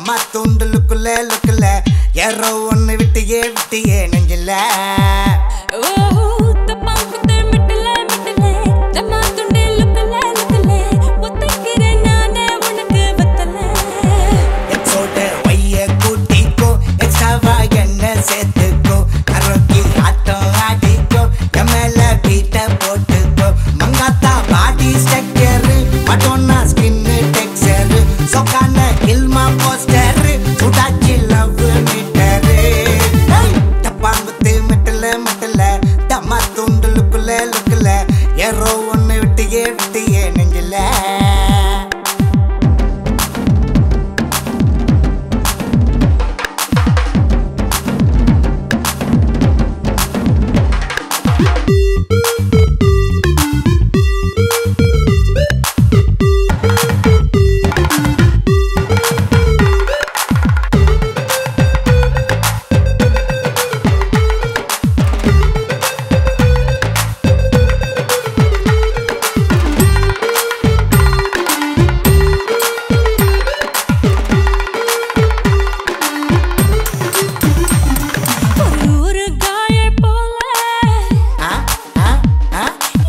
தம்மா துண்டு லுக்குல லுக்குல யாரோ ஒண்ணு விட்டியே விட்டியே நெஞ்சில எக்ஸோட வைய கூட்டிக்கோ எக்ஸ்ட்ராவா என்ன சேர்த்துக்கோ கரோக்கி ஆட்டம் ஆடிக்கோ என் மேல பீட்ட போட்டுக்கோ Mankatha body structure Madonna skin texture சொக்கான இல்மா போஸ்டர் சுடாச்சி லவ் மீட்டர் டப்பாங்குத்து மெட்டல மெட்டல தம்மா துண்டு லுக்குல லுக்குல ஏறோ ஒண்ணு விட்டியே விட்டியே நெஞ்சில ஆ ஆ ஆ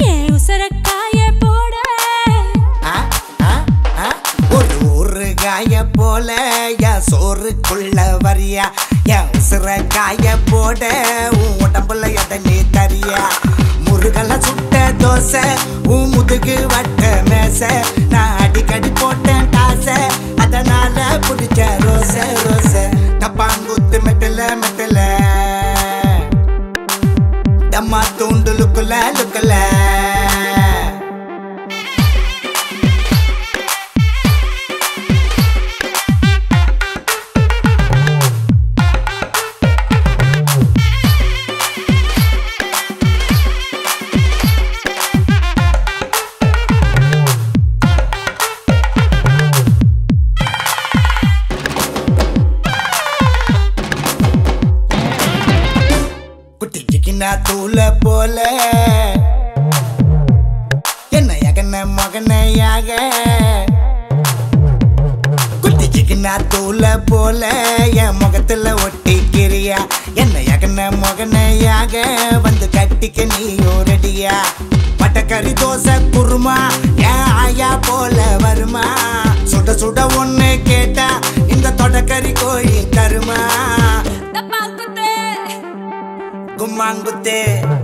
ஆ, ஆ, ஆ. ஒரு ஊரு காய போல என் சோறுக்குள்ள வரியா என் உசுர காய போட உன் உடம்புல எதை நீ தரியா முருகல சுட்ட தோசை உன் முதுகு வட்ட மேச நான் அடிக்கடி போட்டேன் காசை அதனால பிடிச்ச ரோச ரோச டப்பாங்குத்து மெட்டல மெட்டல டம்மா தூண்டு லுக்குல லுக்குல குட்டிக்கினா தூள போல என்ன எகன மகனையாக குட்டிக்கினா தூள போல என் முகத்துல ஒட்டிக்கிறியா என்ன எகன மகனையாக வந்து கட்டிக்க நீயோ ரெடியா பட்டக்கறி தோசை குருமா ஏன் ஆயா போல வருமா சுட சுட ஒண்ணு கேட்டா இந்த தொடக்கறி கோழி தருமா கும்மாங்குத்தே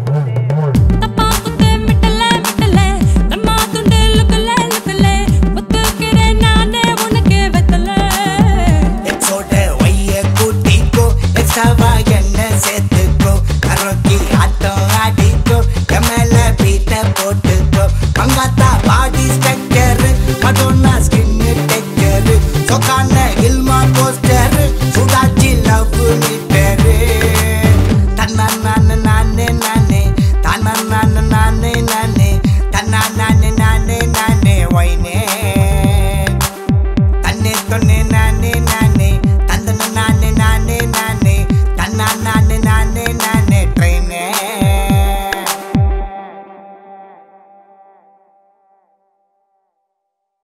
எக்ஸோட வைய கூட்டிக்கோ எக்ஸ்ட்ராவா என்ன சேர்த்துக்கோ கரோக்கி ஆட்டம் ஆடிக்கோ என் மேல பீட்ட போட்டுக்கோ Mankatha body structure Madonna skin texture சொக்கான இல்மா போஸ்டர்